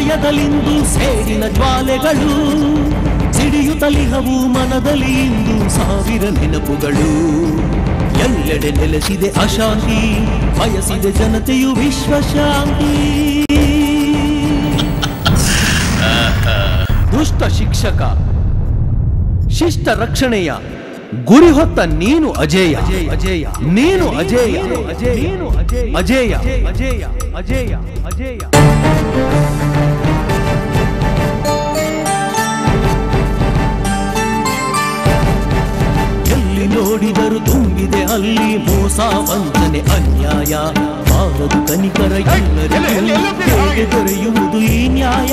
ಹೃದಯದಲ್ಲಿಂದು ಸೇರಿನ ಜ್ವಾಲೆಗಳು ಸಿಡಿಯುತ್ತಲಿಹವು ಮನದಲ್ಲಿ ಇಂದು ಸಾವಿರ ನೆನಪುಗಳು ಎಲ್ಲೆಡೆ ನೆಲೆಸಿದೆ ಅಶಾಂತಿ ಬಯಸಿದೆ ಜನತೆಯು ವಿಶ್ವಶಾಂತಿ ದುಷ್ಟ ಶಿಕ್ಷಕ ಶಿಷ್ಟ ರಕ್ಷಣೆಯ ಗುರಿ ಹೊತ್ತ ನೀನು ಅಜೇಯ ಅಜೇಯ ನೀನು ಅಜೇಯ ಅಜೇಯ ಅಜೇಯ ಅಜೇಯ ಅಜೇಯ ಅಜೇಯ ಎಲ್ಲಿ ನೋಡಿದರೂ ತುಂಬಿದೆ ಅಲ್ಲಿ ಮೋಸ ವಂಚನೆ ಅನ್ಯಾಯ ಬಾರದು ಕನಿಕರ ಎಲ್ಲರಿಗೂ ಹೇಗೆ ದೊರೆಯುವುದು ಈ ನ್ಯಾಯ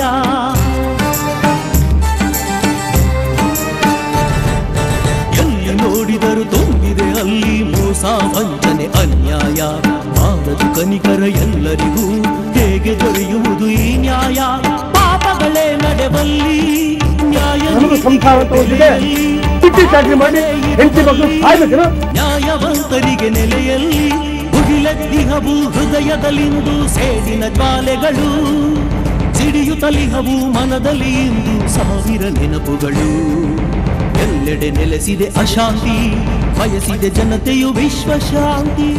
ಎಲ್ಲಿ ನೋಡಿದರೂ ತುಂಬಿದೆ ಅಲ್ಲಿ ಮೋಸ ವಂಚನೆ ಅನ್ಯಾಯ ಬಾರದು ಕನಿಕರ ಎಲ್ಲರಿಗೂ ಹೇಗೆ ದೊರೆಯುವುದು ಈ ನ್ಯಾಯ ಪಾಪಗಳೇ ನಡೆವಲ್ಲಿ ನ್ಯಾಯ ನಮಗೂ ಸಂಸಾರ ತೋರಿಸಿದೆ ಚಿಟ್ಟಿ ಚಾಕರಿ ಮಾಡಿ ಹೆಂಡತಿ ಮಕ್ಕಳು ಸಾಯ್ಬೇಕೇನು ನ್ಯಾಯವಂತರಿಗೆ ನೆಲೆಯಲ್ಲಿ ಮುಗಿಲೆದ್ದಿಹವು ಹೃದಯದಲ್ಲಿಂದು ಸೇಡಿನ ಜ್ವಾಲೆಗಳು ಸಿಡಿಯುತ್ತಲಿಹವು ಮನದಲ್ಲಿ ಇಂದು ಸಾವಿರ ನೆನಪುಗಳು ಎಲ್ಲೆಡೆ ನೆಲೆಸಿದೆ ಅಶಾಂತಿ ಬಯಸಿದೆ ಜನತೆಯು ವಿಶ್ವಶಾಂತಿ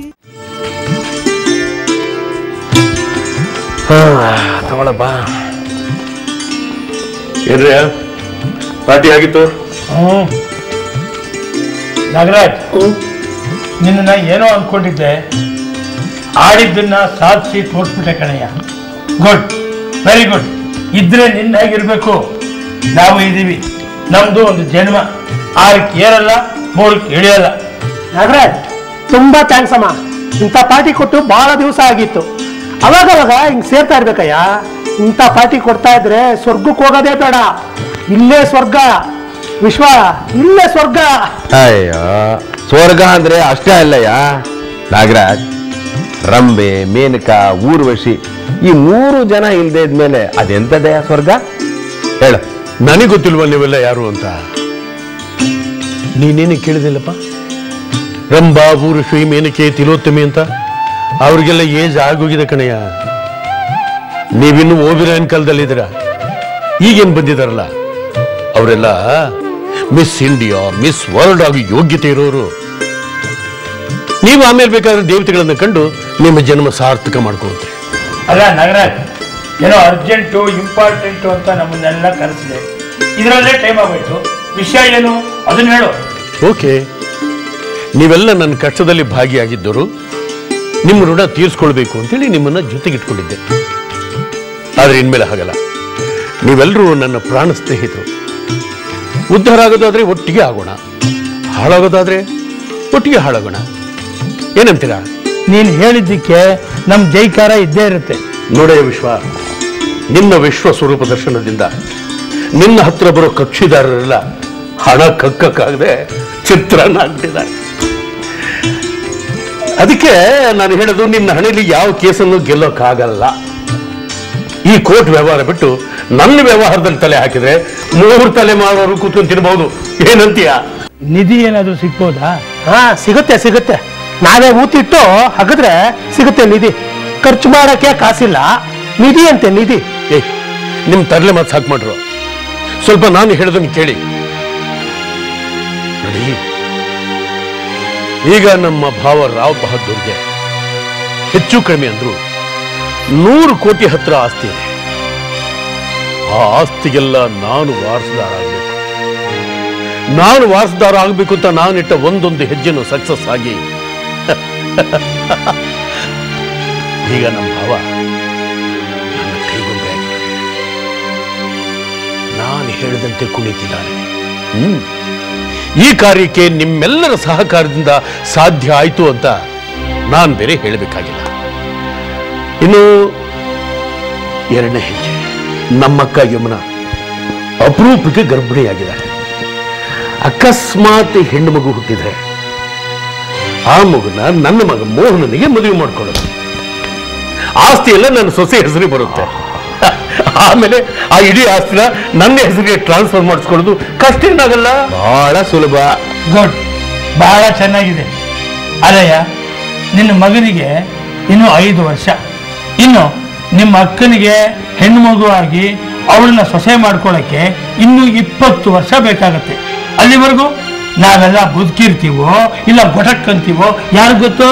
ತಗೊಳಪ್ಪ ಏನ್ರಿ ಪಾರ್ಟಿ ಆಗಿತ್ತು ಹ್ಮ್ ನಾಗರಾಜ್ ನಿನ್ನ ಏನೋ ಅನ್ಕೊಂಡಿದ್ದೆ ಆಡಿದ್ದನ್ನ ಸಾಧಿಸಿ ತೋರಿಸ್ಬಿಟ್ಟೆ ಕಣಯ್ಯ ಗುಡ್ ವೆರಿ ಗುಡ್ ಇದ್ರೆ ನಿನ್ನ ಹೇಗಿರ್ಬೇಕು ನಾವು ಇದ್ದೀವಿ ನಮ್ದು ಒಂದು ಜನ್ಮ ಆರಕ್ಕೆ ಏರಲ್ಲ ಮೂರಕ್ಕೆ ಇಳಿಯಲ್ಲ ನಾಗರಾಜ್ ತುಂಬಾ ಥ್ಯಾಂಕ್ಸ್ ಅಮ್ಮ ಇಂಥ ಪಾರ್ಟಿ ಕೊಟ್ಟು ಬಹಳ ದಿವಸ ಆಗಿತ್ತು ಅವಾಗವಾಗ ಹಿಂಗ್ ಸೇರ್ತಾ ಇರ್ಬೇಕಯ್ಯ ಇಂಥ ಪಾರ್ಟಿ ಕೊಡ್ತಾ ಇದ್ರೆ ಸ್ವರ್ಗಕ್ಕೆ ಹೋಗೋದೇ ಬೇಡ ಇಲ್ಲೇ ಸ್ವರ್ಗ ವಿಶ್ವ ಇಲ್ಲೇ ಸ್ವರ್ಗ ಅಯ್ಯೋ ಸ್ವರ್ಗ ಅಂದ್ರೆ ಅಷ್ಟೇ ಅಲ್ಲಯ್ಯ ನಾಗರಾಜ್ ರಂಬೆ ಮೇನಕ ಊರ್ವಶಿ ಈ ಮೂರು ಜನ ಇಲ್ದೇ ಇದ್ಮೇಲೆ ಅದೆಂತದಯ್ಯ ಸ್ವರ್ಗ ಹೇಳು ನನಗೆ ಗೊತ್ತಿಲ್ವ ನೀವೆಲ್ಲ ಯಾರು ಅಂತ ನೀನೇನು ಕೇಳಿದಿಲ್ಲಪ್ಪ ರಂಭಾ ಊರ್ವಶಿ ಮೇನಕೆ ತಿಲೋತ್ತಮಿ ಅಂತ ಅವ್ರಿಗೆಲ್ಲ ಏಜ್ ಆಗೋಗಿದೆ ಕಣಯ್ಯ ನೀವಿನ್ನು ಓಬಿರಾಯನ್ ಕಾಲದಲ್ಲಿದ್ದೀರ ಈಗೇನು ಬಂದಿದಾರಲ್ಲ ಅವರೆಲ್ಲ ಮಿಸ್ ಇಂಡಿಯಾ ಮಿಸ್ ವರ್ಲ್ಡ್ ಆಗಿ ಯೋಗ್ಯತೆ ಇರೋರು ನೀವು ಆಮೇಲೆ ಬೇಕಾದ್ರೆ ದೇವತೆಗಳನ್ನ ಕಂಡು ನಿಮ್ಮ ಜನ್ಮ ಸಾರ್ಥಕ ಮಾಡ್ಕೊಳ್ತೀರಿ ಅಲ್ಲ ನಾಗರಾಜ್ ಏನೋ ಅರ್ಜೆಂಟು ಇಂಪಾರ್ಟೆಂಟು ಅಂತ ನಮ್ಮನ್ನೆಲ್ಲ ಕರೆಸಿದೆ ಇದರಲ್ಲೇ ಟೈಮ್ ಆಗೋಯ್ತು ವಿಷಯ ಏನು ಅದನ್ನ ಹೇಳು ಓಕೆ ನೀವೆಲ್ಲ ನನ್ನ ಕಷ್ಟದಲ್ಲಿ ಭಾಗಿಯಾಗಿದ್ದರು ನಿಮ್ಮ ಋಣ ತೀರಿಸ್ಕೊಳ್ಬೇಕು ಅಂತೇಳಿ ನಿಮ್ಮನ್ನ ಜೊತೆಗಿಟ್ಕೊಂಡಿದ್ದೆ ಆದ್ರೆ ಇನ್ಮೇಲೆ ಹಾಗಲ್ಲ ನೀವೆಲ್ಲರೂ ನನ್ನ ಪ್ರಾಣ ಸ್ನೇಹಿತರು ಉದ್ಧಾರ ಆಗೋದಾದ್ರೆ ಒಟ್ಟಿಗೆ ಆಗೋಣ ಹಾಳಾಗೋದಾದ್ರೆ ಒಟ್ಟಿಗೆ ಹಾಳಾಗೋಣ ಏನಂತೀರಾ ನೀನು ಹೇಳಿದ್ದಕ್ಕೆ ನಮ್ಮ ಜೈಕಾರ ಇದ್ದೇ ಇರುತ್ತೆ ನೋಡೇ ವಿಶ್ವ ನಿನ್ನ ವಿಶ್ವ ಸ್ವರೂಪ ದರ್ಶನದಿಂದ ನಿನ್ನ ಹತ್ರ ಬರೋ ಕಕ್ಷಿದಾರರೆಲ್ಲ ಹಣ ಕಕ್ಕಕ್ಕಾಗದೆ ಚಿತ್ರಾನ್ನ ಆಗ್ತಿದ್ದಾರೆ ಅದಕ್ಕೆ ನಾನು ಹೇಳೋದು ನಿನ್ನ ಹಣೆಯಲ್ಲಿ ಯಾವ ಕೇಸನ್ನು ಗೆಲ್ಲೋಕ್ಕಾಗಲ್ಲ ಈ ಕೋರ್ಟ್ ವ್ಯವಹಾರ ಬಿಟ್ಟು ನನ್ನ ವ್ಯವಹಾರದಲ್ಲಿ ತಲೆ ಹಾಕಿದ್ರೆ ಮೂರು ತಲೆ ಮಾಡೋರು ಕೂತ್ಕೊಂಡು ತಿನ್ಬಹುದು ಏನಂತೀಯ ನಿಧಿ ಏನಾದರೂ ಸಿಗ್ಬೋದಾ ಹಾ ಸಿಗುತ್ತೆ ಸಿಗುತ್ತೆ ನಾವೇ ಊತಿಟ್ಟು ಹಾಕಿದ್ರೆ ಸಿಗುತ್ತೆ ನಿಧಿ ಖರ್ಚು ಮಾಡಕ್ಕೆ ಕಾಸಿಲ್ಲ ನಿಧಿ ಅಂತೆ ನಿಧಿ ಏ ನಿಮ್ ತರಲೆ ಮಾತು ಸಾಕು ಮಾಡ್ರು ಸ್ವಲ್ಪ ನಾನು ಹೇಳೋದನ್ನು ಕೇಳಿ ನೋಡಿ ಈಗ ನಮ್ಮ ಭಾವ ರಾವ್ ಬಹದ್ದೂರ್ಗೆ ಹೆಚ್ಚು ಕಡಿಮೆ ಅಂದ್ರು ನೂರು ಕೋಟಿ ಹತ್ರ ಆಸ್ತಿ ಇದೆ ಆ ಆಸ್ತಿಗೆಲ್ಲ ನಾನು ವಾರಸುದಾರ ಆಗಬೇಕು ನಾನು ವಾರಸುದಾರ ಆಗಬೇಕು ಅಂತ ನಾನಿಟ್ಟ ಒಂದೊಂದು ಹೆಜ್ಜೆನು ಸಕ್ಸಸ್ ಆಗಿ ಈಗ ನಮ್ಮ ಭಾವ ನನ್ನ ಕೈಗೊಂಬೆ ಆಗಿದ್ದಾನೆ ನಾನು ಹೇಳಿದಂತೆ ಕುಣಿತಿದ್ದಾನೆ ಹ್ಮ್ ಈ ಕಾರ್ಯಕ್ಕೆ ನಿಮ್ಮೆಲ್ಲರ ಸಹಕಾರದಿಂದ ಸಾಧ್ಯ ಆಯ್ತು ಅಂತ ನಾನು ಬೇರೆ ಹೇಳಬೇಕಾಗಿಲ್ಲ ಇನ್ನು ಎರಡನೇ ಹೆಜ್ಜೆ ನಮ್ಮಕ್ಕ ಯಮುನ ಅಪರೂಪಕ್ಕೆ ಗರ್ಭಿಣಿಯಾಗಿದ್ದಾಳೆ ಅಕಸ್ಮಾತ್ ಹೆಣ್ಣು ಮಗು ಹುಟ್ಟಿದ್ರೆ ಆ ಮಗುನ ನನ್ನ ಮಗ ಮೋಹನನಿಗೆ ಮದುವೆ ಮಾಡ್ಕೊಳ್ಳೋದು ಆಸ್ತಿ ಎಲ್ಲ ನನ್ನ ಸೊಸೆ ಹೆಸರಿಗೆ ಬರುತ್ತೆ ಆಮೇಲೆ ಆ ಇಡೀ ಆಸ್ತಿನ ನನ್ನ ಹೆಸರಿಗೆ ಟ್ರಾನ್ಸ್ಫರ್ ಮಾಡಿಸ್ಕೊಳ್ಳೋದು ಕಷ್ಟ ಏನಾಗಲ್ಲ ಬಹಳ ಸುಲಭ ಗುಡ್ ಬಹಳ ಚೆನ್ನಾಗಿದೆ ಅಲ್ಲಯ್ಯ ನಿನ್ನ ಮಗನಿಗೆ ಇನ್ನು ಐದು ವರ್ಷ ಇನ್ನು ನಿಮ್ಮ ಅಕ್ಕನಿಗೆ ಹೆಣ್ಣು ಮಗುವಾಗಿ ಅವಳನ್ನ ಸೊಸೆ ಮಾಡ್ಕೊಳ್ಳೋಕ್ಕೆ ಇನ್ನೂ ಇಪ್ಪತ್ತು ವರ್ಷ ಬೇಕಾಗತ್ತೆ ಅಲ್ಲಿವರೆಗೂ ನಾವೆಲ್ಲ ಬದುಕಿರ್ತೀವೋ ಇಲ್ಲ ಗೊಟಕ್ಕಂತೀವೋ ಯಾರು ಗೊತ್ತು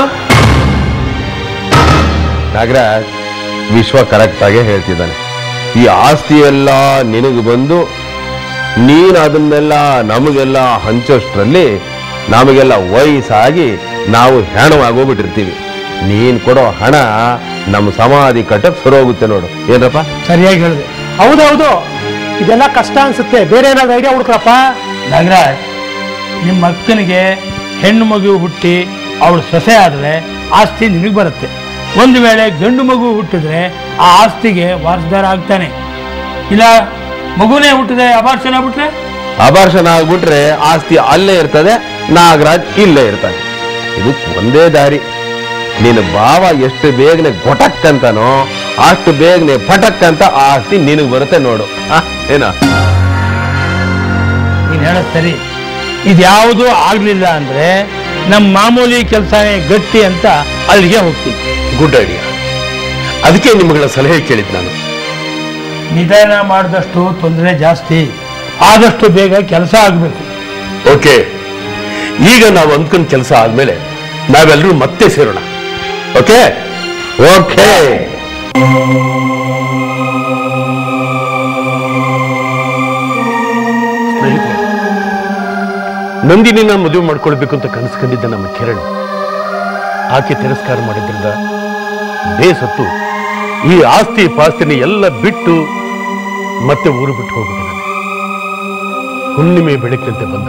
ನಾಗರಾಜ್ ವಿಶ್ವ ಕರೆಕ್ಟ್ ಆಗೇ ಹೇಳ್ತಿದ್ದಾನೆ ಈ ಆಸ್ತಿ ಎಲ್ಲ ನಿನಗೆ ಬಂದು ನೀನು ಅದನ್ನೆಲ್ಲ ನಮಗೆಲ್ಲ ಹಂಚೋಷ್ಟ್ರಲ್ಲಿ ನಮಗೆಲ್ಲ ವಯಸ್ಸಾಗಿ ನಾವು ಹೆಣವಾಗೋಗ್ಬಿಟ್ಟಿರ್ತೀವಿ ನೀನ್ ಕೊಡೋ ಹಣ ನಮ್ಮ ಸಮಾಧಿ ಕಟ್ಟಕ್ ಸರೋಗುತ್ತೆ ನೋಡು ಏನಪ್ಪ ಸರಿಯಾಗಿ ಹೇಳಿದೆ ಹೌದೌದು ಇದೆಲ್ಲ ಕಷ್ಟ ಅನ್ಸುತ್ತೆ ಬೇರೆ ಏನಾದ್ರು ಐಡಿಯಾ ಹುಡುಕ್ರಪ್ಪ ನಾಗರಾಜ್ ನಿಮ್ಮ ಅಕ್ಕನಿಗೆ ಹೆಣ್ಣು ಮಗು ಹುಟ್ಟಿ ಅವಳು ಸೊಸೆ ಆದರೆ ಆಸ್ತಿ ನಿನಗೆ ಬರುತ್ತೆ ಒಂದು ವೇಳೆ ಗಂಡು ಮಗು ಹುಟ್ಟಿದ್ರೆ ಆ ಆಸ್ತಿಗೆ ವಾರಸುದಾರ ಆಗ್ತಾನೆ ಇಲ್ಲ ಮಗುನೇ ಹುಟ್ಟಿದೆ ಅಭಾಷಣ ಬಿಟ್ರೆ ಅಬಾರ್ಷಣ ಆಗ್ಬಿಟ್ರೆ ಆಸ್ತಿ ಅಲ್ಲೇ ಇರ್ತದೆ ನಾಗರಾಜ್ ಇಲ್ಲೇ ಇರ್ತಾನೆ ಇದು ಒಂದೇ ದಾರಿ ನಿನ್ನ ಭಾವ ಎಷ್ಟು ಬೇಗನೆ ಗೊಟಕ್ ಅಂತಾನೋ ಅಷ್ಟು ಬೇಗನೆ ಪಟಕ್ ಅಂತ ಆ ಆಸ್ತಿ ನಿನಗೆ ಬರುತ್ತೆ ನೋಡು ಆ, ಏನೋ ನೀನು ಹೇಳೋದು ಸರಿ ಇದ್ಯಾವುದೂ ಆಗಲಿಲ್ಲ ಅಂದರೆ ನಮ್ಮ ಮಾಮೂಲಿ ಕೆಲಸನೇ ಗಟ್ಟಿ ಅಂತ ಅಲ್ಲಿಗೆ ಹೋಗ್ತೀವಿ ಗುಡ್ ಐಡಿಯಾ ಅದಕ್ಕೆ ನಿಮ್ಮಗಳ ಸಲಹೆ ಕೇಳಿದ್ ನಾನು ನಿಧಾನ ಮಾಡಿದಷ್ಟು ತೊಂದರೆ ಜಾಸ್ತಿ ಆದಷ್ಟು ಬೇಗ ಕೆಲಸ ಆಗಬೇಕು ಓಕೆ ಈಗ ನಾವು ಅಂದ್ಕೊಂಡ್ ಕೆಲಸ ಆದ್ಮೇಲೆ ನಾವೆಲ್ಲರೂ ಮತ್ತೆ ಸೇರೋಣ ಓಕೆ ಓಕೆ ಸ್ನೇಹಿತರೆ ನಂದಿನಿನ ಮದುವೆ ಮಾಡ್ಕೊಳ್ಬೇಕು ಅಂತ ಕನಸು ಕಂಡಿದ್ದ ನಮ್ಮ ಕಿರಣ್ ಆಕೆ ತಿರಸ್ಕಾರ ಮಾಡಿದ್ರಿಂದ ಬೇಸತ್ತು ಈ ಆಸ್ತಿ ಪಾಸ್ತಿನ ಎಲ್ಲ ಬಿಟ್ಟು ಮತ್ತೆ ಊರು ಬಿಟ್ಟು ಹೋಗ್ಬಿಟ್ಟಿದ್ದಾನೆ ಹುಣ್ಣಿಮೆ ಬೆಳಕಿನಂತೆ ಬಂದ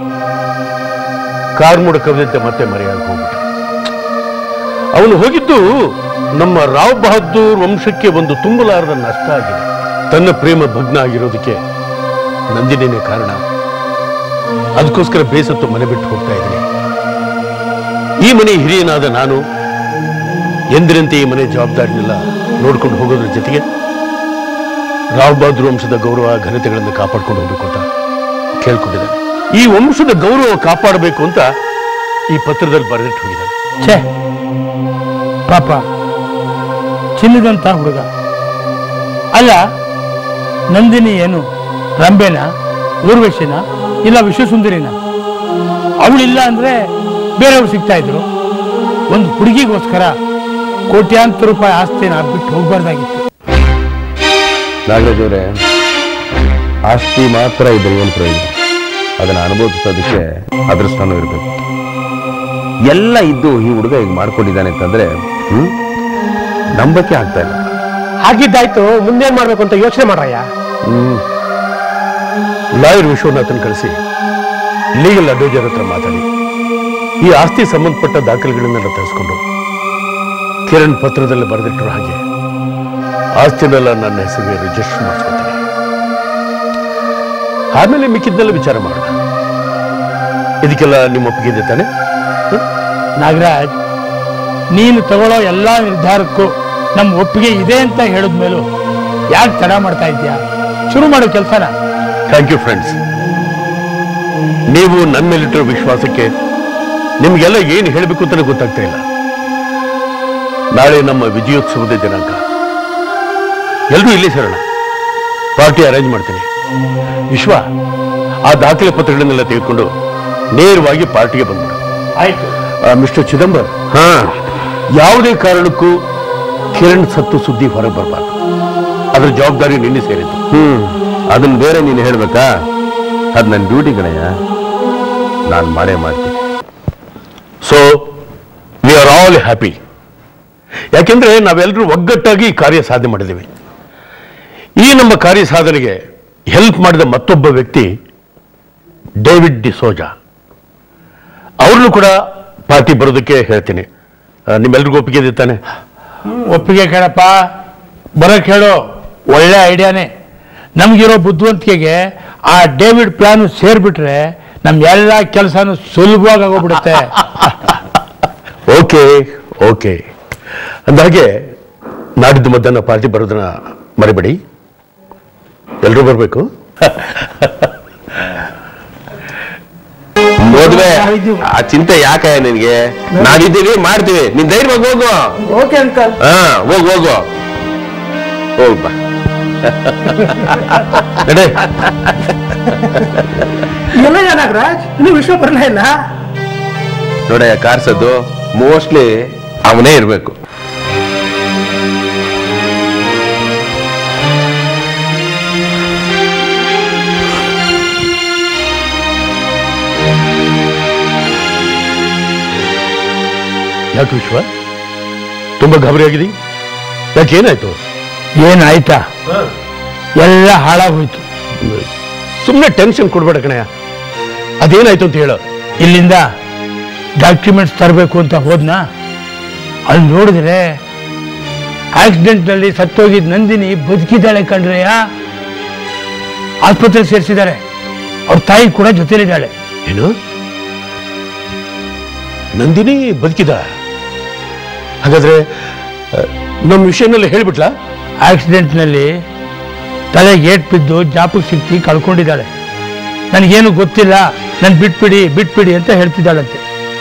ಕಾರ್ಮುಡ ಕವಿದಂತೆ ಮತ್ತೆ ಮರೆಯಾಗಿ ಹೋಗ್ಬಿಟ್ಟ ಅವನು ಹೋಗಿದ್ದು ನಮ್ಮ ರಾವ್ ಬಹದ್ದೂರ್ ವಂಶಕ್ಕೆ ಒಂದು ತುಂಬಲಾರದ ನಷ್ಟ ಆಗಿದೆ ತನ್ನ ಪ್ರೇಮ ಭಗ್ನ ಆಗಿರೋದಕ್ಕೆ ನಂದಿನಿನೇ ಕಾರಣ ಅದಕ್ಕೋಸ್ಕರ ಬೇಸತ್ತು ಮನೆ ಬಿಟ್ಟು ಹೋಗ್ತಾ ಇದ್ದೀನಿ ಈ ಮನೆ ಹಿರಿಯನಾದ ನಾನು ಎಂದಿನಂತೆ ಈ ಮನೆ ಜವಾಬ್ದಾರಿನೆಲ್ಲ ನೋಡ್ಕೊಂಡು ಹೋಗೋದ್ರ ಜೊತೆಗೆ ರಾವ್ ಬಹದ್ದೂರ್ ವಂಶದ ಗೌರವ ಘನತೆಗಳನ್ನು ಕಾಪಾಡ್ಕೊಂಡು ಹೋಗ್ಬೇಕು ಅಂತ ಕೇಳ್ಕೊಂಡಿದ್ದಾನೆ ಈ ವಂಶದ ಗೌರವ ಕಾಪಾಡಬೇಕು ಅಂತ ಈ ಪತ್ರದಲ್ಲಿ ಬರೆದಿಟ್ಟು ಹೋಗಿದ್ದಾನೆ ಛೇ ಪಾಪ ಚಿನ್ನದಂತ ಹುಡುಗ ಅಲ್ಲ ನಂದಿನಿ ಏನು ರಂಬೆನ ಊರ್ವಶಿನ ಇಲ್ಲ ವಿಶ್ವಸುಂದರಿನ ಅವಳಿಲ್ಲ ಅಂದ್ರೆ ಬೇರೆಯವ್ರು ಸಿಗ್ತಾ ಇದ್ರು ಒಂದು ಹುಡುಗಿಗೋಸ್ಕರ ಕೋಟ್ಯಾಂತರ ರೂಪಾಯಿ ಆಸ್ತಿನ ಬಿಟ್ಟು ಹೋಗ್ಬಾರ್ದಾಗಿತ್ತು ನಾಗರಾಜ್ ಅವರೇ ಆಸ್ತಿ ಮಾತ್ರ ಇದ್ರೆ ಏನು ಪ್ರಯೋಜನ ಅದನ್ನ ಅನುಭವಿಸೋದಕ್ಕೆ ಅದೃಷ್ಟನೂ ಇರಬೇಕು ಎಲ್ಲ ಇದ್ದು ಈ ಹುಡುಗ ಈಗ ಮಾಡ್ಕೊಂಡಿದ್ದಾನೆ ಅಂತಂದ್ರೆ ಹ್ಮ್ ನಂಬಕ್ಕೆ ಆಗ್ತಾ ಇಲ್ಲ ಹಾಗಿದ್ದಾಯ್ತು ಮುಂದೇನ್ ಮಾಡ್ಬೇಕು ಅಂತ ಯೋಚನೆ ಮಾಡ್ರಯ್ಯ ಹ್ಮ್ ಲಾಯರ್ ವಿಶ್ವನಾಥನ್ ಕಳಿಸಿ ಲೀಗಲ್ ಅಡ್ವೈಸರ್ ಹತ್ರ ಮಾತಾಡಿ ಈ ಆಸ್ತಿ ಸಂಬಂಧಪಟ್ಟ ದಾಖಲೆಗಳನ್ನೆಲ್ಲ ತರಿಸ್ಕೊಂಡು ಕಿರಣ್ ಪತ್ರದಲ್ಲಿ ಬರೆದಿಟ್ಟರು ಹಾಗೆ ಆಸ್ತಿನೆಲ್ಲ ನನ್ನ ಹೆಸರಿಗೆ ರಿಜಿಸ್ಟರ್ ಮಾಡಿಸ್ಕೊತೀನಿ ಆಮೇಲೆ ಮಿಕ್ಕಿದ್ದೆಲ್ಲ ವಿಚಾರ ಮಾಡೋಣ ಇದಕ್ಕೆಲ್ಲ ನಿಮ್ಮ ಒಪ್ಪಿಗೆ ಇದೆ ತಾನೆ ನಾಗರಾಜ್ ನೀನು ತಗೊಳ್ಳೋ ಎಲ್ಲ ನಿರ್ಧಾರಕ್ಕೂ ನಮ್ಮ ಒಪ್ಪಿಗೆ ಇದೆ ಅಂತ ಹೇಳಿದ್ಮೇಲೂ ಯಾಕೆ ತಡ ಮಾಡ್ತಾ ಇದ್ಯಾ ಶುರು ಮಾಡೋ ಕೆಲಸನ ಥ್ಯಾಂಕ್ ಯು ಫ್ರೆಂಡ್ಸ್ ನೀವು ನನ್ನ ಮೇಲಿಟ್ಟಿರೋ ವಿಶ್ವಾಸಕ್ಕೆ ನಿಮಗೆಲ್ಲ ಏನು ಹೇಳಬೇಕು ಅಂತಲೇ ಗೊತ್ತಾಗ್ತಾ ಇಲ್ಲ ನಾಳೆ ನಮ್ಮ ವಿಜಯೋತ್ಸವದ ದಿನಾಂಕ ಎಲ್ಲರೂ ಇಲ್ಲಿ ಸೇರೋಣ ಪಾರ್ಟಿ ಅರೇಂಜ್ ಮಾಡ್ತೀನಿ ವಿಶ್ವ ಆ ದಾಖಲೆ ಪತ್ರಗಳನ್ನೆಲ್ಲ ತೆಗೆದುಕೊಂಡು ನೇರವಾಗಿ ಪಾರ್ಟಿಗೆ ಬಂದ್ಬಿಡು ಆಯ್ತು ಮಿಸ್ಟರ್ ಚಿದಂಬರ್ ಹಾ ಯಾವುದೇ ಕಾರಣಕ್ಕೂ ಕಿರಣ್ ಸತ್ತು ಸುದ್ದಿ ಹೊರಗೆ ಬರಬಾರ್ದು ಅದರ ಜವಾಬ್ದಾರಿ ನಿನ್ನೆ ಸೇರಿದ್ದು ಹ್ಮ್ ಅದನ್ನ ಬೇರೆ ನೀನು ಹೇಳ್ಬೇಕಾ ಅದು ನನ್ನ ಡ್ಯೂಟಿ ಕಣಯ್ಯ ನಾನು ಮಾಡೇ ಮಾಡ್ತೀನಿ so we are all happy ಯಾಕೆಂದ್ರೆ ನಾವೆಲ್ಲರೂ ಒಗ್ಗಟ್ಟಾಗಿ ಈ ಕಾರ್ಯ ಸಾಧನೆ ಮಾಡಿದ್ದೀವಿ ಈ ನಮ್ಮ ಕಾರ್ಯ ಸಾಧನೆಗೆ ಹೆಲ್ಪ್ ಮಾಡಿದ ಮತ್ತೊಬ್ಬ ವ್ಯಕ್ತಿ ಡೇವಿಡ್ ಡಿಸೋಜಾ ಅವ್ರನ್ನು ಕೂಡ ಪಾರ್ಟಿ ಬರೋದಕ್ಕೆ ಹೇಳ್ತೀನಿ ಆ, ನಿಮ್ಮೆಲ್ರಿಗೂ ಒಪ್ಪಿಗೆ ಇದೆ ತಾನೆ ಒಪ್ಪಿಗೆ ಕೇಳಪ್ಪ ಬರೋಕ್ ಹೇಳು ಒಳ್ಳೆ ಐಡಿಯಾನೇ ನಮಗಿರೋ ಬುದ್ಧಿವಂತಿಕೆಗೆ ಆ ಡೇವಿಡ್ ಪ್ಲಾನ್ ಸೇರ್ಬಿಟ್ರೆ ನಮ್ ಎಲ್ಲ ಕೆಲಸನೂ ಸುಲಭವಾಗಿ ಆಗೋಗ್ಬಿಡುತ್ತೆ ಓಕೆ ಓಕೆ ಅಂದಾಗೆ ನಾಡಿದ್ದು ಮಧ್ಯಾಹ್ನ ಪಾರ್ಟಿ ಬರೋದನ್ನ ಮರಿಬೇಡಿ ಎಲ್ಲರೂ ಬರಬೇಕು ಮದುವೆ ಆ ಚಿಂತೆ ಯಾಕೆ ನಿನ್ಗೆ ನಾವಿದ್ದೀವಿ ಮಾಡ್ತೀವಿ ನೀನ್ ಧೈರ್ಯವಾಗಿ ಹೋಗು ಓಕೆ ಅಂಕಲ್ ಹಾ ಹೋಗು ಹೋಗು ಹೋಗ್ಬ ನಡೆ ಎಲ್ಲ ನಾಗರಾಜ್ ಇನ್ನು ವಿಶ್ವ ಬರಲೇ ಇಲ್ಲ ನೋಡಯ್ಯ ಕಾರ್ಸದ್ದು ಮೋಸ್ಟ್ಲಿ ಅವನೇ ಇರ್ಬೇಕು ಯಾಕೆ ವಿಶ್ವ ತುಂಬಾ ಗಾಬರಿ ಆಗಿದೆ ಯಾಕೆ ಏನಾಯ್ತು ಏನಾಯ್ತಾ ಎಲ್ಲ ಹಾಳಾಗೋಯ್ತು ಸುಮ್ಮನೆ ಟೆನ್ಷನ್ ಕೊಡ್ಬೇಡ ಕಣಯ್ಯ ಅದೇನಾಯ್ತು ಅಂತ ಹೇಳು ಇಲ್ಲಿಂದ ಡಾಕ್ಯುಮೆಂಟ್ಸ್ ತರಬೇಕು ಅಂತ ಹೋದ್ನಾ ಅಲ್ಲಿ ನೋಡಿದ್ರೆ ಆಕ್ಸಿಡೆಂಟ್ನಲ್ಲಿ ಸತ್ತೋಗಿದ್ ನಂದಿನಿ ಬದುಕಿದ್ದಾಳೆ ಕಣ್ರಯ್ಯ ಆಸ್ಪತ್ರೆಗೆ ಸೇರಿಸಿದ್ದಾರೆ ಅವ್ರ ತಾಯಿ ಕೂಡ ಜೊತೆಲಿದ್ದಾಳೆ ಏನು ನಂದಿನಿ ಬದುಕಿದ ಹಾಗಾದ್ರೆ ಆ, ನಮ್ಮ ವಿಷಯನೆಲ್ಲ ಹೇಳ್ಬಿಟ್ಲಾ ಆಕ್ಸಿಡೆಂಟ್ನಲ್ಲಿ ತಲೆಗೆ ಏಟ್ ಬಿದ್ದು ಜ್ಞಾಪಕ ಶಕ್ತಿ ಕಳ್ಕೊಂಡಿದ್ದಾಳೆ ನನಗೇನು ಗೊತ್ತಿಲ್ಲ ನನ್ ಬಿಟ್ಬಿಡಿ ಬಿಟ್ಬಿಡಿ ಅಂತ ಹೇಳ್ತಿದ್ದಾಳಂತೆ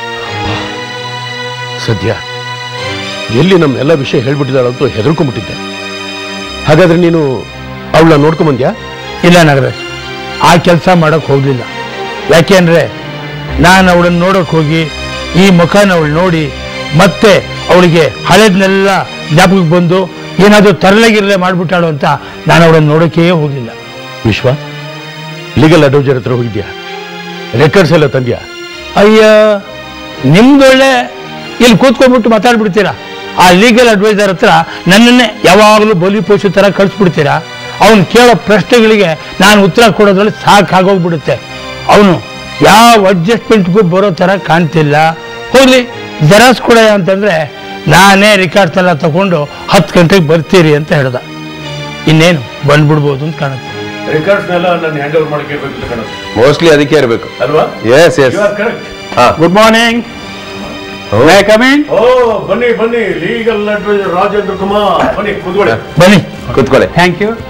ಸದ್ಯ ಎಲ್ಲಿ ನಮ್ಮ ಎಲ್ಲ ವಿಷಯ ಹೇಳ್ಬಿಟ್ಟಿದ್ದಾಳಂತೂ ಹೆದರ್ಕೊಂಡ್ಬಿಟ್ಟಿದ್ದೆ ಹಾಗಾದ್ರೆ ನೀನು ಅವಳನ್ನ ನೋಡ್ಕೊಂಬಂದ್ಯಾ ಇಲ್ಲ ನಾಗರಾಜ್ ಆ ಕೆಲಸ ಮಾಡಕ್ ಹೋಗ್ಲಿಲ್ಲ ಯಾಕೆಂದ್ರೆ ನಾನು ಅವಳನ್ನ ನೋಡಕ್ ಹೋಗಿ ಈ ಮುಖನ ಅವಳು ನೋಡಿ ಮತ್ತೆ ಅವಳಿಗೆ ಹಳೆದ್ನೆಲ್ಲ ಜ್ಞಾಪಕಕ್ಕೆ ಬಂದು ಏನಾದರೂ ತರಲೆಗಿರಲೆ ಮಾಡ್ಬಿಟ್ಟಾಳು ಅಂತ ನಾನು ಅವಳನ್ನ ನೋಡೋಕೆ ಹೋಗಿಲ್ಲ ವಿಶ್ವ ಲೀಗಲ್ ಅಡ್ವೈಸರ್ ಹತ್ರ ಹೋಗಿದ್ಯಾ ರೆಕಾರ್ಡ್ಸ್ ಎಲ್ಲ ತಂದ್ಯಾ ಅಯ್ಯ ನಿಮ್ದೊಳ್ಳೆ ಇಲ್ಲಿ ಕೂತ್ಕೊಂಡ್ಬಿಟ್ಟು ಮಾತಾಡ್ಬಿಡ್ತೀರಾ ಆ ಲೀಗಲ್ ಅಡ್ವೈಸರ್ ಹತ್ರ ನನ್ನನ್ನೇ ಯಾವಾಗಲೂ ಬಲಿ ಪೋಷು ಥರ ಕಳಿಸ್ಬಿಡ್ತೀರಾ ಅವನು ಕೇಳೋ ಪ್ರಶ್ನೆಗಳಿಗೆ ನಾನು ಉತ್ತರ ಕೊಡೋದ್ರಲ್ಲಿ ಸಾಕಾಗೋಗ್ಬಿಡುತ್ತೆ ಅವನು ಯಾವ ಅಡ್ಜಸ್ಟ್ಮೆಂಟ್ಗೂ ಬರೋ ಥರ ಕಾಣ್ತಿಲ್ಲ ಹೋಗ್ಲಿ ಜೆರಾಕ್ಸ್ ಕೊಡ ಅಂತಂದ್ರೆ ನಾನೇ ರಿಕಾರ್ಡ್ಸ್ ಎಲ್ಲ ತಗೊಂಡು ಹತ್ತು ಗಂಟೆಗೆ ಬರ್ತೀರಿ ಅಂತ ಹೇಳ್ದ ಇನ್ನೇನು ಬಂದ್ಬಿಡ್ಬೋದು ಅಂತ ಕಾಣುತ್ತೆ ರೆಕಾರ್ಡ್ಸ್ನೆಲ್ಲ ನಾನು ಹ್ಯಾಂಡ್ ಓವರ್ ಮಾಡಕ್ಕೆ ಮೋಸ್ಟ್ಲಿ ಅದಕ್ಕೆ ಇರಬೇಕು ಅಲ್ವಾ ಎಸ್ ಎಸ್ ಕರೆಕ್ಟ್ ಹಾ ಗುಡ್ ಮಾರ್ನಿಂಗ್ ಕಮಿಂಗ್ ಓ ಬನ್ನಿ ಬನ್ನಿ ಲೀಗಲ್ ಅಡ್ವೈಸರ್ ರಾಜೇಂದ್ರ ಕುಮಾರ್ ಬನ್ನಿ ಕೂತ್ಕೊಳ್ಳಿ ಬನ್ನಿ ಕೂತ್ಕೊಳ್ಳಿ ಥ್ಯಾಂಕ್ ಯು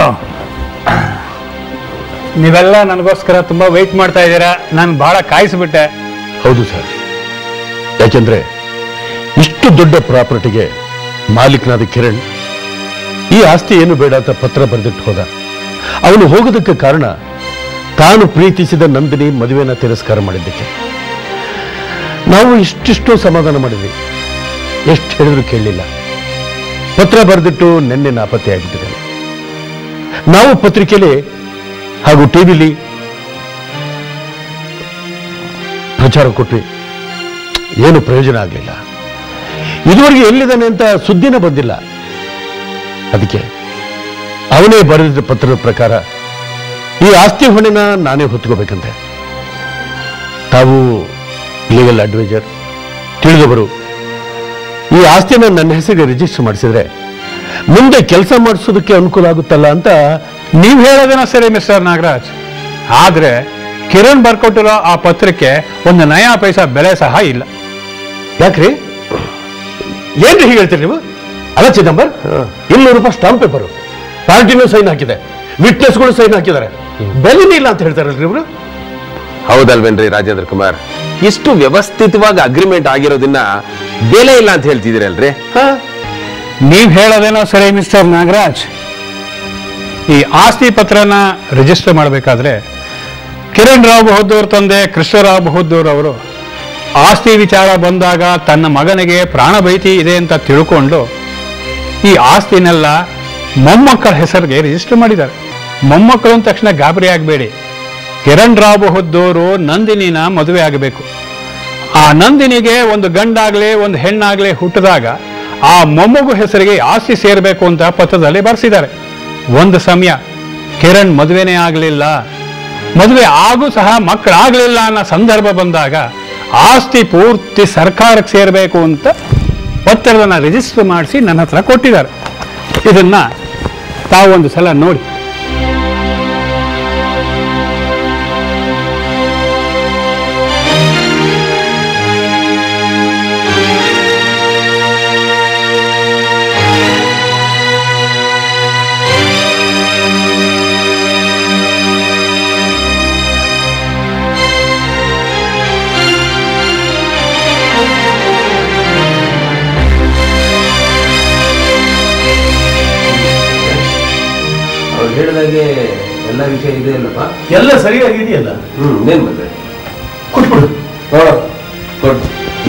ನೀವೆಲ್ಲ ನನಗೋಸ್ಕರ ತುಂಬಾ ವೆಯ್ಟ್ ಮಾಡ್ತಾ ಇದ್ದೀರಾ ನಾನು ಬಹಳ ಕಾಯಿಸ್ಬಿಟ್ಟೆ ಹೌದು ಸರ್ ಯಾಕೆಂದ್ರೆ ಇಷ್ಟು ದೊಡ್ಡ ಪ್ರಾಪರ್ಟಿಗೆ ಮಾಲೀಕನಾದ ಕಿರಣ್ ಈ ಆಸ್ತಿ ಏನು ಬೇಡ ಅಂತ ಪತ್ರ ಬರೆದಿಟ್ಟು ಹೋದ ಅವನು ಹೋಗೋದಕ್ಕೆ ಕಾರಣ ತಾನು ಪ್ರೀತಿಸಿದ ನಂದಿನಿ ಮದುವೆನ ತಿರಸ್ಕಾರ ಮಾಡಿದ್ದಕ್ಕೆ ನಾವು ಇಷ್ಟಿಷ್ಟು ಸಮಾಧಾನ ಮಾಡಿದ್ವಿ ಎಷ್ಟು ಹೇಳಿದ್ರು ಕೇಳಲಿಲ್ಲ ಪತ್ರ ಬರೆದಿಟ್ಟು ನಿನ್ನೆ ನಾಪತ್ತೆ ಆಗಿಬಿಟ್ಟಿದ್ದಾನೆ ನಾವು ಪತ್ರಿಕೆಯಲ್ಲಿ ಹಾಗೂ ಟಿವಿಲಿ ಪ್ರಚಾರ ಕೊಟ್ವಿ ಏನು ಪ್ರಯೋಜನ ಆಗಲಿಲ್ಲ ಇದುವರೆಗೆ ಎಲ್ಲಿದ್ದಾನೆ ಅಂತ ಸುದ್ದಿನ ಬಂದಿಲ್ಲ ಅದಕ್ಕೆ ಅವನೇ ಬರೆದಿದ್ದ ಪತ್ರದ ಪ್ರಕಾರ ಈ ಆಸ್ತಿ ಹೊಣೆನ ನಾನೇ ಹೊತ್ಕೋಬೇಕಂತೆ ತಾವು ಲೀಗಲ್ ಅಡ್ವೈಸರ್ ತಿಳಿದವರು ಈ ಆಸ್ತಿನ ನನ್ನ ಹೆಸರಿಗೆ ರಿಜಿಸ್ಟರ್ ಮಾಡಿಸಿದ್ರೆ ಮುಂದೆ ಕೆಲಸ ಮಾಡಿಸೋದಕ್ಕೆ ಅನುಕೂಲ ಆಗುತ್ತಲ್ಲ ಅಂತ ನೀವು ಹೇಳೋದೇನೋ ಸರಿ ಮಿಸ್ಟರ್ ನಾಗರಾಜ್ ಆದ್ರೆ ಕಿರಣ್ ಬರ್ಕೊಟ್ಟಿರೋ ಆ ಪತ್ರಕ್ಕೆ ಒಂದು ನಯಾ ಪೈಸಾ ಬೆಲೆ ಸಹ ಇಲ್ಲ ಯಾಕ್ರಿ ಏನ್ರಿ ಹೀಗೆ ಹೇಳ್ತೀರಿ ನೀವು ಅಲ್ಲ ಚಿದಂಬರ್ ಇನ್ನೂರು ರೂಪಾಯಿ ಸ್ಟಾಂಪ್ ಪೇಪರು ಪಾರ್ಟಿನೂ ಸೈನ್ ಹಾಕಿದೆ ವಿಟ್ನೆಸ್ಗಳು ಸೈನ್ ಹಾಕಿದ್ದಾರೆ ಬೆಲೆನೇ ಇಲ್ಲ ಅಂತ ಹೇಳ್ತಾರಲ್ರಿ ಇವರು ಹೌದಲ್ವೇನ್ರಿ ರಾಜೇಂದ್ರ ಕುಮಾರ್ ಇಷ್ಟು ವ್ಯವಸ್ಥಿತವಾಗಿ ಅಗ್ರಿಮೆಂಟ್ ಆಗಿರೋದನ್ನ ಬೆಲೆ ಇಲ್ಲ ಅಂತ ಹೇಳ್ತಿದ್ದೀರಲ್ರಿ ನೀವು ಹೇಳೋದೇನೋ ಸರಿ ಮಿಸ್ಟರ್ ನಾಗರಾಜ್ ಈ ಆಸ್ತಿ ಪತ್ರನ ರಿಜಿಸ್ಟರ್ ಮಾಡಬೇಕಾದ್ರೆ ಕಿರಣ್ ರಾವ್ ಬಹದ್ದೂರ್ ತಂದೆ ಕೃಷ್ಣರಾವ್ ಬಹದ್ದೂರ್ ಅವರು ಆಸ್ತಿ ವಿಚಾರ ಬಂದಾಗ ತನ್ನ ಮಗನಿಗೆ ಪ್ರಾಣ ಭೀತಿ ಇದೆ ಅಂತ ತಿಳ್ಕೊಂಡು ಈ ಆಸ್ತಿನೆಲ್ಲ ಮೊಮ್ಮಕ್ಕಳ ಹೆಸರಿಗೆ ರಿಜಿಸ್ಟರ್ ಮಾಡಿದ್ದಾರೆ ಮೊಮ್ಮಕ್ಕಳು ಅಂದ ತಕ್ಷಣ ಗಾಬರಿ ಆಗಬೇಡಿ ಕಿರಣ್ ರಾವ್ ಬಹದ್ದೂರು ನಂದಿನಿನ ಮದುವೆ ಆಗಬೇಕು ಆ ನಂದಿನಿಗೆ ಒಂದು ಗಂಡಾಗ್ಲಿ ಒಂದು ಹೆಣ್ಣಾಗ್ಲಿ ಹುಟ್ಟಿದಾಗ ಆ ಮೊಮ್ಮಗು ಹೆಸರಿಗೆ ಆಸ್ತಿ ಸೇರಬೇಕು ಅಂತ ಪತ್ರದಲ್ಲಿ ಬರೆಸಿದ್ದಾರೆ ಒಂದು ಸಮಯ ಕಿರಣ್ ಮದುವೆನೇ ಆಗಲಿಲ್ಲ ಮದುವೆ ಆಗು ಸಹ ಮಕ್ಕಳಾಗಲಿಲ್ಲ ಅನ್ನೋ ಸಂದರ್ಭ ಬಂದಾಗ ಆಸ್ತಿ ಪೂರ್ತಿ ಸರ್ಕಾರಕ್ಕೆ ಸೇರಬೇಕು ಅಂತ ಪತ್ರದನ್ನ ರಿಜಿಸ್ಟರ್ ಮಾಡಿಸಿ ನನ್ನ ಹತ್ರ ಕೊಟ್ಟಿದ್ದಾರೆ ಇದನ್ನ ತಾವೊಂದು ಸಲ ನೋಡಿ ಹೇಳ್ದಾಗೆ ಎಲ್ಲ ವಿಷಯ ಇದೆ ಅಲ್ಲಪ್ಪ ಎಲ್ಲ ಸರಿಯಾಗಿದೆಯಲ್ಲ ಹ್ಮ್ ಇನ್ನೇನ್ ಮತ್ತೆ ಕೊಟ್ಬಿಡು ನೋಡ ಕೊಟ್ಟು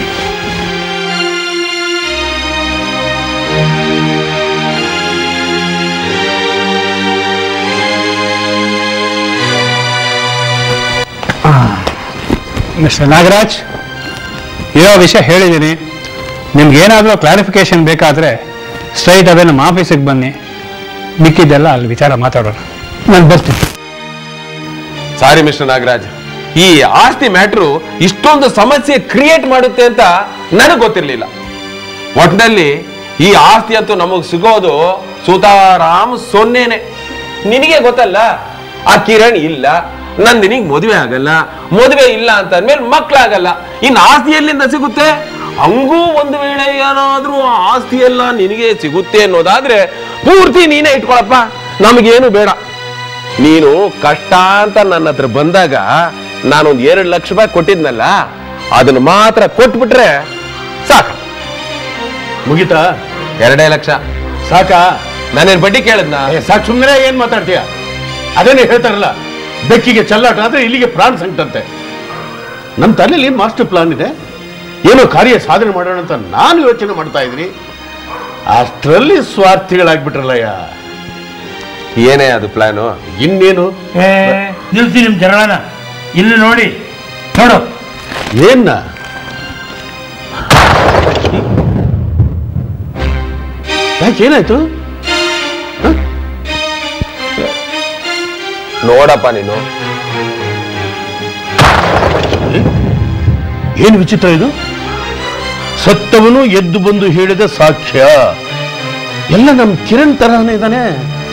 ಮಿಸ್ಟರ್ ನಾಗರಾಜ್ ಇರೋ ವಿಷಯ ಹೇಳಿದ್ದೀನಿ ನಿಮ್ಗೇನಾದರೂ ಕ್ಲಾರಿಫಿಕೇಶನ್ ಬೇಕಾದರೆ ಸ್ಟ್ರೈಟ್ ಅವೇ ನಮ್ಮ ಆಫೀಸಿಗೆ ಬನ್ನಿ ಮಿಕ್ಕಿದ್ದೆಲ್ಲ ಅಲ್ಲಿ ವಿಚಾರ ಮಾತಾಡೋಣ ನಾನು ಬರ್ತೀನಿ ಸಾರಿ ಮಿಸ್ಟರ್ ನಾಗರಾಜ್ ಈ ಆಸ್ತಿ ಮ್ಯಾಟ್ರು ಇಷ್ಟೊಂದು ಸಮಸ್ಯೆ ಕ್ರಿಯೇಟ್ ಮಾಡುತ್ತೆ ಅಂತ ನನಗೆ ಗೊತ್ತಿರಲಿಲ್ಲ ಒಟ್ಟಿನಲ್ಲಿ ಈ ಆಸ್ತಿ ಅಂತೂ ನಮಗ್ ಸಿಗೋದು ಸುತಾರಾಮ್ ಸೊನ್ನೆನೆ ನಿನಗೆ ಗೊತ್ತಲ್ಲ ಆ ಕಿರಣ್ ಇಲ್ಲ ನಂದಿನಿಗ್ ಮದುವೆ ಆಗಲ್ಲ ಮದುವೆ ಇಲ್ಲ ಅಂತ ಅಂದ್ಮೇಲೆ ಮಕ್ಳಾಗಲ್ಲ ಇನ್ನು ಆಸ್ತಿ ಎಲ್ಲಿಂದ ಸಿಗುತ್ತೆ ಹಂಗೂ ಒಂದು ವೇಳೆ ಏನಾದ್ರೂ ಆ ಆಸ್ತಿ ಎಲ್ಲ ನಿನಗೆ ಸಿಗುತ್ತೆ ಅನ್ನೋದಾದ್ರೆ ಪೂರ್ತಿ ನೀನೇ ಇಟ್ಕೊಳಪ್ಪ ನಮಗೇನು ಬೇಡ ನೀನು ಕಷ್ಟ ಅಂತ ನನ್ನ ಹತ್ರ ಬಂದಾಗ ನಾನೊಂದು ಎರಡು ಲಕ್ಷ ರೂಪಾಯಿ ಕೊಟ್ಟಿದ್ನಲ್ಲ ಅದನ್ನ ಮಾತ್ರ ಕೊಟ್ಬಿಟ್ರೆ ಸಾಕು ಮುಗಿತಾ ಎರಡೇ ಲಕ್ಷ ಸಾಕಾ ನಾನೇನ್ ಬಡ್ಡಿ ಕೇಳದ್ನ ಏ, ಸಾಕ್ ಸುಮ್ಮನೆ ಏನ್ ಮಾತಾಡ್ತೀಯ ಅದೇನೇ ಹೇಳ್ತಾರಲ್ಲ ಬೆಕ್ಕಿಗೆ ಚಲ್ಲಾಟ ಅಂದ್ರೆ ಇಲ್ಲಿಗೆ ಪ್ರಾಣ ಸಂಕಟಂತೆ ನಮ್ಮ ತಲೆಯಲ್ಲಿ ಮಾಸ್ಟರ್ ಪ್ಲಾನ್ ಇದೆ ಏನೋ ಕಾರ್ಯ ಸಾಧನೆ ಮಾಡೋಣ ಅಂತ ನಾನು ಯೋಚನೆ ಮಾಡ್ತಾ ಇದ್ದೀನಿ ಅಷ್ಟರಲ್ಲಿ ಸ್ವಾರ್ಥಿಗಳಾಗ್ಬಿಟ್ರಲ್ಲಯ್ಯ ಏನೇ ಅದು ಪ್ಲಾನು ಇನ್ನೇನು ಏ ನಿಲ್ಸಿ ನಿಮ್ ಜಗಳನ ಇಲ್ಲಿ ನೋಡಿ ನೋಡು ಏನ್ನ ಯಾಕೆ ಏನಾಯ್ತು ನೋಡಪ್ಪ ನೀನು ಏನು ವಿಚಿತ್ರ ಇದು ಸತ್ತವನು ಎದ್ದು ಬಂದು ಹೇಳಿದ ಸಾಕ್ಷ್ಯ ಎಲ್ಲ ನಮ್ ಕಿರಣ್ ತರನೇ ಇದ್ದಾನೆ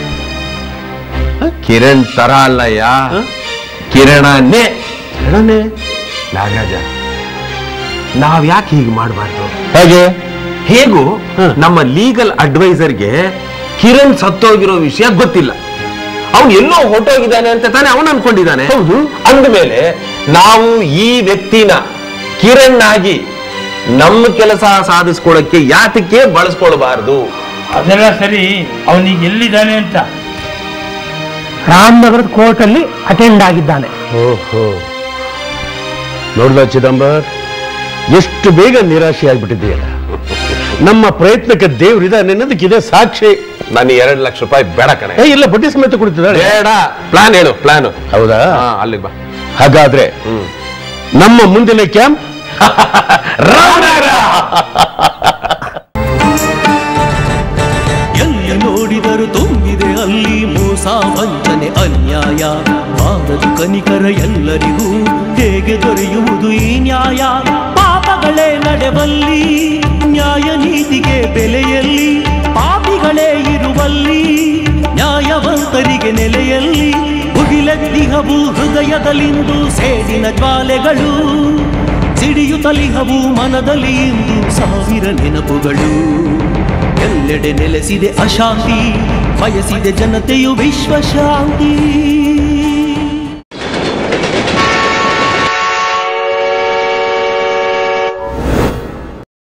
ಕಿರಣ್ ತರ ಅಲ್ಲಯ್ಯ ಹ? ಕಿರಣನೇ ಕಿರಣನೇ ನಾಗರಾಜ ನಾವ್ ಯಾಕೆ ಹೀಗೆ ಮಾಡಬಾರ್ದು ಹಾಗೆ ಹೇಗೂ ಹ. ನಮ್ಮ ಲೀಗಲ್ ಅಡ್ವೈಸರ್ಗೆ ಕಿರಣ್ ಸತ್ತೋಗಿರೋ ವಿಷಯ ಗೊತ್ತಿಲ್ಲ ಅವನು ಎಲ್ಲೋ ಹೊರಟೋಗಿದ್ದಾನೆ ಅಂತ ತಾನೇ ಅವನು ಅನ್ಕೊಂಡಿದ್ದಾನೆ ಹೌದು. ಅಂದಮೇಲೆ ನಾವು ಈ ವ್ಯಕ್ತಿನ ಕಿರಣ್ ಆಗಿ ನಮ್ಮ ಕೆಲಸ ಸಾಧಿಸ್ಕೊಳ್ಳಕ್ಕೆ ಯಾತಕ್ಕೆ ಬಳಸ್ಕೊಳ್ಬಾರ್ದು ಅದೆಲ್ಲ ಸರಿ ಅವನಿಗೆ ಎಲ್ಲಿದ್ದಾನೆ ಅಂತ ರಾಮನಗರದ ಕೋರ್ಟಲ್ಲಿ ಅಟೆಂಡ್ ಆಗಿದ್ದಾನೆ ಓಹೋ ನೋಡ್ದ ಚಿದಂಬರ್ ಎಷ್ಟು ಬೇಗ ನಿರಾಶೆ ಆಗ್ಬಿಟ್ಟಿದೆಯಲ್ಲ ನಮ್ಮ ಪ್ರಯತ್ನಕ್ಕೆ ದೇವ್ರಿದಾನೆ ಅನ್ನೋದಕ್ಕೆ ಇದೆ ಸಾಕ್ಷಿ ನಾನು ಎರಡು ಲಕ್ಷ ರೂಪಾಯಿ ಬೇಡ ಕಣೆ ಏ ಇಲ್ಲ ಬಡ್ಡಿ ಸಮೇತ ಕುಡಿತಿದ್ದಾಳೆ ಬೇಡ ಪ್ಲಾನ್ ಹೇಳು ಪ್ಲಾನ್ ಹೌದಾ ಅಲ್ಲಿಗೆ ಬಾ ಹಾಗಾದ್ರೆ ಹ್ಮ್ ನಮ್ಮ ಮುಂದಿನ ಕ್ಯಾಂಪ್ ರಾಮನಗರ ಎಲ್ಲಿ ನೋಡಿದರೂ ತುಂಬಿದೆ ಅಲ್ಲಿ ಮೋಸ ವಂಚನೆ ಅನ್ಯಾಯ ಬಾರದು ಕನಿಕರ ಎಲ್ಲರಿಗೂ ಹೇಗೆ ದೊರೆಯುವುದು ಈ ನ್ಯಾಯ ಪಾಪಗಳೇ ನಡೆವಲ್ಲಿ ನ್ಯಾಯ ನೀತಿಗೆ ಬೆಲೆಯಲ್ಲಿ ಪಾಪಿಗಳೇ ಇರುವಲ್ಲಿ ನ್ಯಾಯವಂತರಿಗೆ ನೆಲೆಯಲ್ಲಿ ಮುಗಿಲೆದ್ದಿಹವು ಹೃದಯದಲ್ಲಿಂದು ಸೇಡಿನ ಜ್ವಾಲೆಗಳು ಸಿಡಿಯುತ್ತಲಿಹವು ಮನದಲ್ಲಿ ಇಂದು ಸಾವಿರ ನೆನಪುಗಳು ಎಲ್ಲೆಡೆ ನೆಲೆಸಿದೆ ಅಶಾಂತಿ ಬಯಸಿದೆ ಜನತೆಯು ವಿಶ್ವಶಾಂತಿ